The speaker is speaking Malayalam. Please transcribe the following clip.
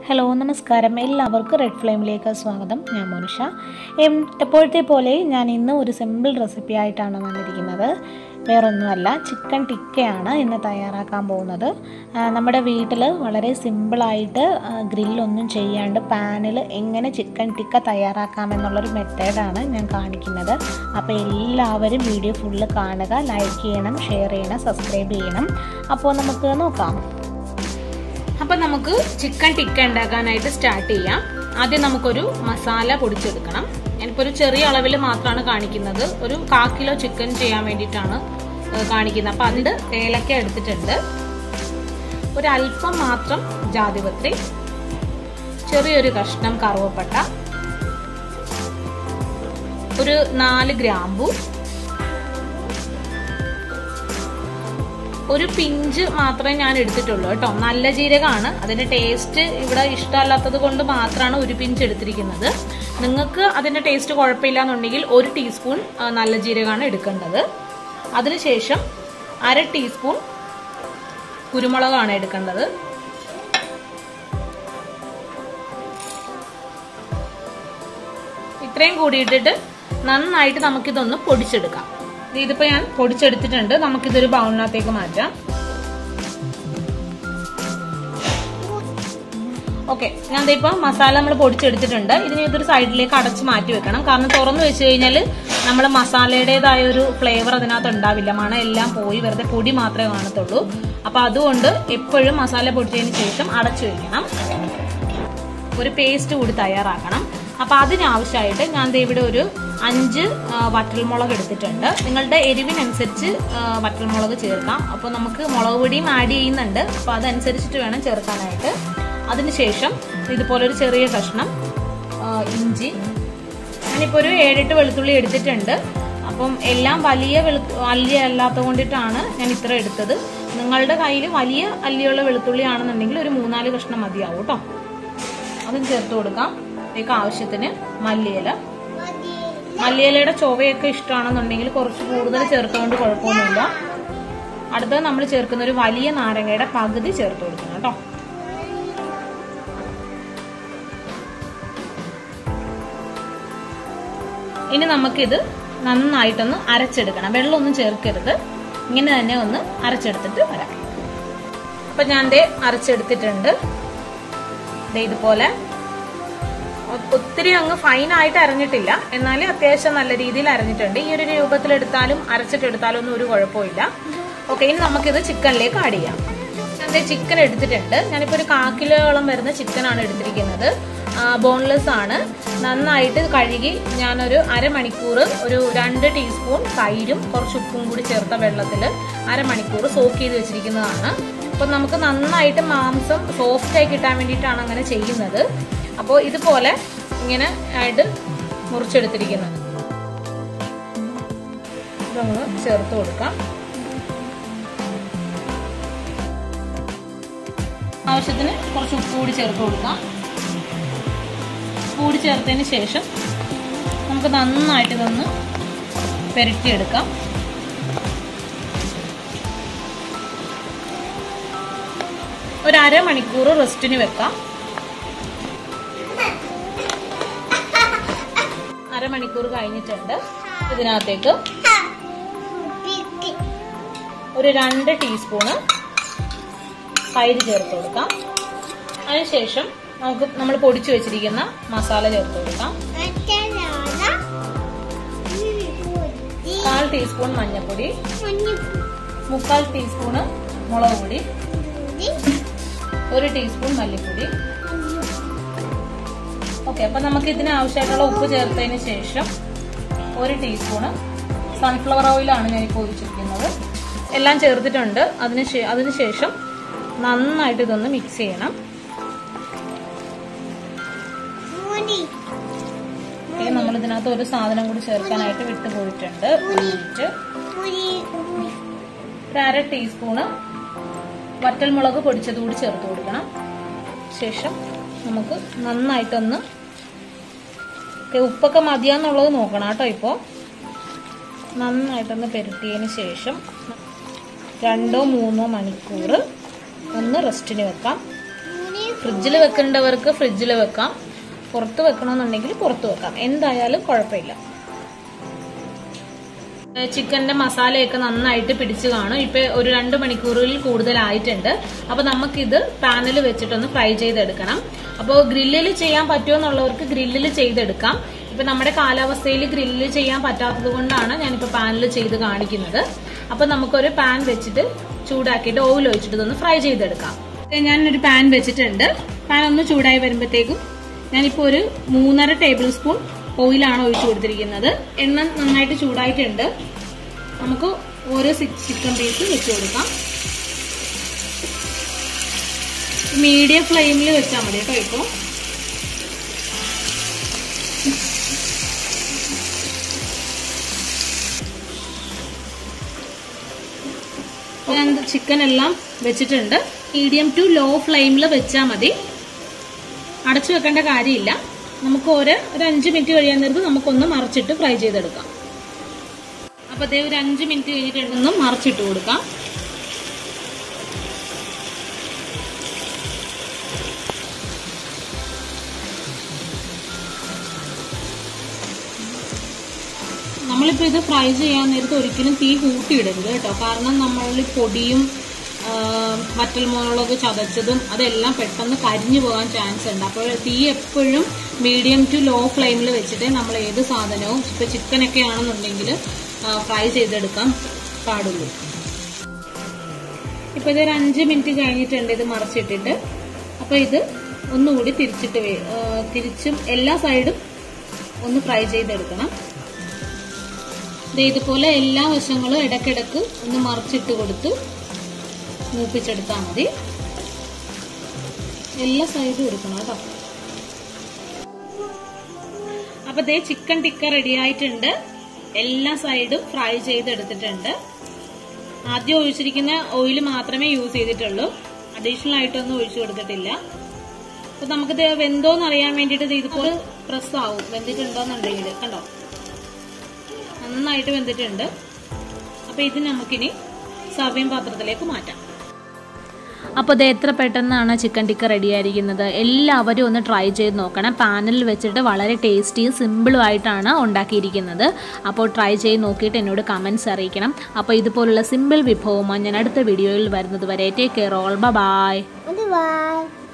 ഹലോ നമസ്കാരം എല്ലാവർക്കും റെഡ് ഫ്ലെയിമിലേക്ക് സ്വാഗതം ഞാൻ മോനിഷ എം എപ്പോഴത്തെ പോലെ ഞാൻ ഇന്ന് ഒരു സിമ്പിൾ റെസിപ്പി ആയിട്ടാണ് വന്നിരിക്കുന്നത് വേറൊന്നുമല്ല ചിക്കൻ ടിക്കയാണ് ഇന്ന് തയ്യാറാക്കാൻ പോകുന്നത് ആ, നമ്മുടെ വീട്ടിൽ വളരെ സിമ്പിളായിട്ട് ഗ്രില്ലൊന്നും ചെയ്യാണ്ട് പാനിൽ എങ്ങനെ ചിക്കൻ ടിക്ക തയ്യാറാക്കാമെന്നുള്ളൊരു മെത്തേഡാണ് ഞാൻ കാണിക്കുന്നത് അപ്പോൾ എല്ലാവരും വീഡിയോ ഫുള്ള് കാണുക ലൈക്ക് ചെയ്യണം ഷെയർ ചെയ്യണം സബ്സ്ക്രൈബ് ചെയ്യണം അപ്പോൾ നമുക്ക് നോക്കാം അപ്പം നമുക്ക് ചിക്കൻ ടിക്ക ഉണ്ടാക്കാനായിട്ട് സ്റ്റാർട്ട് ചെയ്യാം ആദ്യം നമുക്കൊരു മസാല പൊടിച്ചെടുക്കണം ഞാനിപ്പോൾ ഒരു ചെറിയ അളവിൽ മാത്രമാണ് കാണിക്കുന്നത് ഒരു കാ കിലോ ചിക്കൻ ചെയ്യാൻ വേണ്ടിയിട്ടാണ് ഏഹ്, കാണിക്കുന്നത് അപ്പം അതിൻ്റെ ഏലക്ക എടുത്തിട്ടുണ്ട് ഒരു അല്പം മാത്രം ജാതിപത്രി ചെറിയൊരു കഷ്ണം കറുവപ്പട്ട ഒരു നാല് ഗ്രാമ്പു ഒരു പിഞ്ച് മാത്രമേ ഞാൻ എടുത്തിട്ടുള്ളൂ കേട്ടോ നല്ല ജീരകമാണ് അതിന്റെ ടേസ്റ്റ് ഇവിടെ ഇഷ്ടമല്ലാത്തത് കൊണ്ട് മാത്രമാണ് ഒരു പിഞ്ച് എടുത്തിരിക്കുന്നത് നിങ്ങൾക്ക് അതിന്റെ ടേസ്റ്റ് കുഴപ്പമില്ല എന്നുണ്ടെങ്കിൽ ഒരു ടീസ്പൂൺ ആ, നല്ല ജീരകമാണ് എടുക്കേണ്ടത് അതിനുശേഷം അര ടീസ്പൂൺ കുരുമുളകാണ് എടുക്കേണ്ടത് ഇത്രയും കൂടി ഇട്ടിട്ട് നന്നായിട്ട് നമുക്കിതൊന്ന് പൊടിച്ചെടുക്കാം ദേ ഇതിപ്പോ ഞാൻ പൊടിച്ചെടുത്തിട്ടുണ്ട് നമുക്കിതൊരു ബൗളിനകത്തേക്ക് മാറ്റാം ഓക്കെ ഞാൻ ദേ ഇപ്പൊ മസാല നമ്മൾ പൊടിച്ചെടുത്തിട്ടുണ്ട് ഇതിന് ഇതൊരു സൈഡിലേക്ക് അടച്ച് മാറ്റി വെക്കണം കാരണം തുറന്നു വെച്ച് കഴിഞ്ഞാൽ നമ്മൾ മസാലയുടേതായ ഒരു ഫ്ലേവർ അതിനകത്ത് ഉണ്ടാവില്ല മണം എല്ലാം പോയി വെറുതെ പൊടി മാത്രമേ കാണത്തുള്ളൂ അപ്പൊ അതുകൊണ്ട് എപ്പോഴും മസാല പൊടിച്ചതിന് ശേഷം അടച്ചു വെക്കണം ഒരു പേസ്റ്റ് കൂടി തയ്യാറാക്കണം അപ്പൊ അതിനാവശ്യമായിട്ട് ഞാൻ ദേ ഇവിടെ ഒരു അഞ്ച് ആ, വറ്റൽമുളക് എടുത്തിട്ടുണ്ട് നിങ്ങളുടെ എരിവിനനുസരിച്ച് ആ, വറ്റൽമുളക് ചേർക്കാം അപ്പോൾ നമുക്ക് മുളക് പൊടിയും ആഡ് ചെയ്യുന്നുണ്ട് അപ്പോൾ അതനുസരിച്ചിട്ട് വേണം ചേർക്കാനായിട്ട് അതിനുശേഷം ഇതുപോലെ ഒരു ചെറിയ കഷ്ണം ആ, ഇഞ്ചി ഞാനിപ്പോൾ ഒരു ഏഴെട്ട് വെളുത്തുള്ളി എടുത്തിട്ടുണ്ട് അപ്പം എല്ലാം വലിയ വെളു വലിയ അല്ലാത്ത കൊണ്ടിട്ടാണ് ഞാൻ ഇത്ര എടുത്തത് നിങ്ങളുടെ കയ്യിൽ വലിയ അല്ലിയുള്ള വെളുത്തുള്ളി ആണെന്നുണ്ടെങ്കിൽ ഒരു മൂന്നാല് കഷ്ണം മതിയാവും കേട്ടോ അതും ചേർത്ത് കൊടുക്കാം ഇതിലേക്ക് ആവശ്യത്തിന് മല്ലിയില മല്ലിയിലയുടെ ചൊവയൊക്കെ ഇഷ്ടമാണെന്നുണ്ടെങ്കിൽ കുറച്ച് കൂടുതൽ ചേർത്തുകൊണ്ട് കുഴപ്പമൊന്നുമില്ല അടുത്തത് നമ്മൾ ചേർക്കുന്ന ഒരു വലിയ നാരങ്ങയുടെ പകുതി ചേർത്ത് കൊടുക്കണം കേട്ടോ ഇനി നമുക്കിത് നന്നായിട്ടൊന്ന് അരച്ചെടുക്കണം വെള്ളമൊന്നും ചേർക്കരുത് ഇങ്ങനെ തന്നെ ഒന്ന് അരച്ചെടുത്തിട്ട് വരാം അപ്പൊ ഞാൻ ദേ അരച്ചെടുത്തിട്ടുണ്ട് ദേ ഇതുപോലെ ഒ- ഒത്തിരി അങ്ങ് ഫൈൻ ആയിട്ട് അരഞ്ഞിട്ടില്ല എന്നാൽ അത്യാവശ്യം നല്ല രീതിയിൽ അരഞ്ഞിട്ടുണ്ട് ഈ ഒരു രൂപത്തിലെടുത്താലും അരച്ചിട്ടെടുത്താലും ഒന്നും ഒരു കുഴപ്പമില്ല ഓക്കെ ഇനി നമുക്കിത് ചിക്കനിലേക്ക് ആഡ് ചെയ്യാം ഞാൻ ചിക്കൻ എടുത്തിട്ടുണ്ട് ഞാനിപ്പോൾ ഒരു കാക്കിലോളം വരുന്ന ചിക്കനാണ് എടുത്തിരിക്കുന്നത് ബോൺലെസ് ആണ് നന്നായിട്ട് കഴുകി ഞാനൊരു അരമണിക്കൂർ ഒരു രണ്ട് ടീസ്പൂൺ തൈരും കുറച്ച് ഉപ്പും കൂടി ചേർത്ത വെള്ളത്തിൽ അരമണിക്കൂർ സോക്ക് ചെയ്ത് വെച്ചിരിക്കുന്നതാണ് അപ്പം നമുക്ക് നന്നായിട്ട് മാംസം സോഫ്റ്റ് ആയി കിട്ടാൻ വേണ്ടിയിട്ടാണ് അങ്ങനെ ചെയ്യുന്നത് അപ്പോൾ ഇതുപോലെ ഇങ്ങനെ ആയിട്ട് മുറിച്ചെടുത്തിരിക്കുന്നത് ഇതൊന്ന് ചേർത്ത് കൊടുക്കാം ആവശ്യത്തിന് കുറച്ച് ഉപ്പ് കൂടി ചേർത്ത് കൊടുക്കാം ഉപ്പ് കൂടി ചേർത്തതിന് ശേഷം നമുക്ക് നന്നായിട്ട് ഇതൊന്ന് പുരട്ടിയെടുക്കാം ഒരു അരമണിക്കൂർ റെസ്റ്റിന് വെക്കാം അരമണിക്കൂർ കഴിഞ്ഞിട്ടുണ്ട് ഇതിനകത്തേക്ക് ഒരു രണ്ട് ടീസ്പൂണ് തൈര് ചേർത്ത് കൊടുക്കാം അതിനുശേഷം നമുക്ക് നമ്മൾ പൊടിച്ചു വെച്ചിരിക്കുന്ന മസാല ചേർത്ത് കൊടുക്കാം കാൽ ടീസ്പൂൺ മഞ്ഞൾപ്പൊടി മുക്കാൽ ടീസ്പൂണ് മുളക് പൊടി ഒരു ടീസ്പൂൺ മല്ലിപ്പൊടി ഓക്കെ അപ്പൊ നമുക്ക് ഇതിന് ആവശ്യമായിട്ടുള്ള ഉപ്പ് ചേർത്തതിന് ശേഷം ഒരു ടീസ്പൂണ് സൺഫ്ലവർ ഓയിലാണ് ഞാൻ ഇപ്പോൾ ഒഴിച്ചിരിക്കുന്നത് എല്ലാം ചേർത്തിട്ടുണ്ട് അതിന് ശേ- അതിനുശേഷം നന്നായിട്ട് ഇതൊന്ന് മിക്സ് ചെയ്യണം ഇനി നമ്മൾ ഇതിനകത്ത് ഒരു സാധനം കൂടി ചേർക്കാനായിട്ട് വിട്ടുപോയിട്ടുണ്ട് ഒഴിച്ച് ഒരു അര ടീസ്പൂണ് വറ്റൽമുളക് പൊടിച്ചത് കൂടി ചേർത്ത് കൊടുക്കണം ശേഷം നമുക്ക് നന്നായിട്ടൊന്ന് ഓക്കേ, ഉപ്പൊക്കെ മതിയാന്നുള്ളത് നോക്കണം കേട്ടോ ഇപ്പോൾ നന്നായിട്ടൊന്ന് പെരട്ടിയതിന് ശേഷം രണ്ടോ മൂന്നോ മണിക്കൂർ ഒന്ന് റെസ്റ്റിന് വെക്കാം ഫ്രിഡ്ജിൽ വെക്കേണ്ടവർക്ക് ഫ്രിഡ്ജിൽ വെക്കാം പുറത്ത് വെക്കണമെന്നുണ്ടെങ്കിൽ പുറത്ത് വെക്കാം എന്തായാലും കുഴപ്പമില്ല ചിക്കന്റെ മസാലയൊക്കെ നന്നായിട്ട് പിടിച്ചു കാണും ഇപ്പൊ ഒരു രണ്ട് മണിക്കൂറിൽ കൂടുതലായിട്ടുണ്ട് അപ്പൊ നമുക്കിത് പാനിൽ വെച്ചിട്ടൊന്ന് ഫ്രൈ ചെയ്തെടുക്കണം അപ്പോൾ ഗ്രില്ലിൽ ചെയ്യാൻ പറ്റുമോ എന്നുള്ളവർക്ക് ഗ്രില്ലിൽ ചെയ്തെടുക്കാം ഇപ്പൊ നമ്മുടെ കാലാവസ്ഥയിൽ ഗ്രില്ലിൽ ചെയ്യാൻ പറ്റാത്തത് കൊണ്ടാണ് ഞാനിപ്പോ പാനിൽ ചെയ്ത് കാണിക്കുന്നത് അപ്പൊ നമുക്കൊരു പാൻ വെച്ചിട്ട് ചൂടാക്കിയിട്ട് ഓയിൽ ഒഴിച്ചിട്ട് ഇതൊന്ന് ഫ്രൈ ചെയ്തെടുക്കാം ഞാനൊരു പാൻ വെച്ചിട്ടുണ്ട് പാൻ ഒന്ന് ചൂടായി വരുമ്പോഴത്തേക്കും ഞാനിപ്പോൾ ഒരു മൂന്നര ടേബിൾ സ്പൂൺ ഓയിലാണ് ഒഴിച്ചു കൊടുത്തിരിക്കുന്നത് എണ്ണ നന്നായിട്ട് ചൂടായിട്ടുണ്ട് നമുക്ക് ഓരോ ചിക്കൻ പീസ് വെച്ച് കൊടുക്കാം മീഡിയം ഫ്ലെയിമിൽ വെച്ചാൽ മതി കേട്ടോ ഇപ്പോൾ ഞാൻ ചിക്കൻ എല്ലാം വെച്ചിട്ടുണ്ട് മീഡിയം ടു ലോ ഫ്ലെയിമിൽ വെച്ചാൽ മതി അടച്ചു വെക്കേണ്ട കാര്യമില്ല നമുക്ക് ഒരു ഒരു അഞ്ച് മിനിറ്റ് കഴിയാൻ നേരത്ത് നമുക്കൊന്ന് മറിച്ചിട്ട് ഫ്രൈ ചെയ്തെടുക്കാം അപ്പോൾ അതേ ഒരു അഞ്ച് മിനിറ്റ് കഴിഞ്ഞിട്ടുണ്ടെന്ന് മറിച്ചിട്ട് കൊടുക്കാം നമ്മളിപ്പോൾ ഇത് ഫ്രൈ ചെയ്യാൻ നേരത്ത് ഒരിക്കലും തീ കൂട്ടിയിടരുത് കേട്ടോ കാരണം നമ്മൾ പൊടിയും വറ്റൽമുളക് ചതച്ചതും അതെല്ലാം പെട്ടെന്ന് കരിഞ്ഞു പോകാൻ ചാൻസ് ഉണ്ട് അപ്പോൾ തീ എപ്പോഴും മീഡിയം ടു ലോ ഫ്ലെയിമിൽ വെച്ചിട്ട് നമ്മൾ ഏത് സാധനവും ഇപ്പോൾ ചിക്കനൊക്കെ ആണെന്നുണ്ടെങ്കിൽ ഫ്രൈ ചെയ്തെടുക്കാൻ പാടുള്ളൂ ഇപ്പോൾ ഇതൊരു അഞ്ച് മിനിറ്റ് കഴിഞ്ഞിട്ടുണ്ട് ഇത് മറച്ചിട്ടിട്ട് അപ്പോൾ ഇത് ഒന്നുകൂടി തിരിച്ചിട്ട് തിരിച്ചും എല്ലാ സൈഡും ഒന്ന് ഫ്രൈ ചെയ്തെടുക്കണം ഇതുപോലെ എല്ലാ വശങ്ങളും ഇടയ്ക്കിടക്ക് ഒന്ന് മറിച്ചിട്ട് കൊടുത്ത് മൂപ്പിച്ചെടുത്താൽ മതി എല്ലാ സൈഡും എടുക്കണം കേട്ടോ അപ്പൊ ദേ ചിക്കൻ ടിക്ക റെഡി ആയിട്ടുണ്ട് എല്ലാ സൈഡും ഫ്രൈ ചെയ്തെടുത്തിട്ടുണ്ട് ആദ്യം ഒഴിച്ചിരിക്കുന്ന ഓയിൽ മാത്രമേ യൂസ് ചെയ്തിട്ടുള്ളൂ അഡീഷണൽ ആയിട്ടൊന്നും ഒഴിച്ചു കൊടുത്തിട്ടില്ല അപ്പൊ നമുക്കിത് വെന്തോന്ന് അറിയാൻ വേണ്ടിയിട്ട് ഇതുപോലെ പ്രസ് ആവും വെന്തിട്ടുണ്ടോന്നുണ്ടെങ്കിൽ കണ്ടോ നന്നായിട്ട് വെന്തിട്ടുണ്ട് അപ്പൊ ഇത് നമുക്കിനി സർവിങ് പാത്രത്തിലേക്ക് മാറ്റാം അപ്പോൾ ഇത് എത്ര പെട്ടെന്നാണ് ചിക്കൻ ടിക്ക റെഡി ആയിരിക്കുന്നത് എല്ലാവരും ഒന്ന് ട്രൈ ചെയ്ത് നോക്കണം പാനിൽ വെച്ചിട്ട് വളരെ ടേസ്റ്റിയും സിമ്പിളും ആയിട്ടാണ് ഉണ്ടാക്കിയിരിക്കുന്നത് അപ്പോൾ ട്രൈ ചെയ്ത് നോക്കിയിട്ട് എന്നോട് കമൻസ് അറിയിക്കണം അപ്പോൾ ഇതുപോലുള്ള സിമ്പിൾ വിഭവമാണ് ഞാൻ അടുത്ത വീഡിയോയിൽ വരുന്നത് വരെ take care all bye Bye.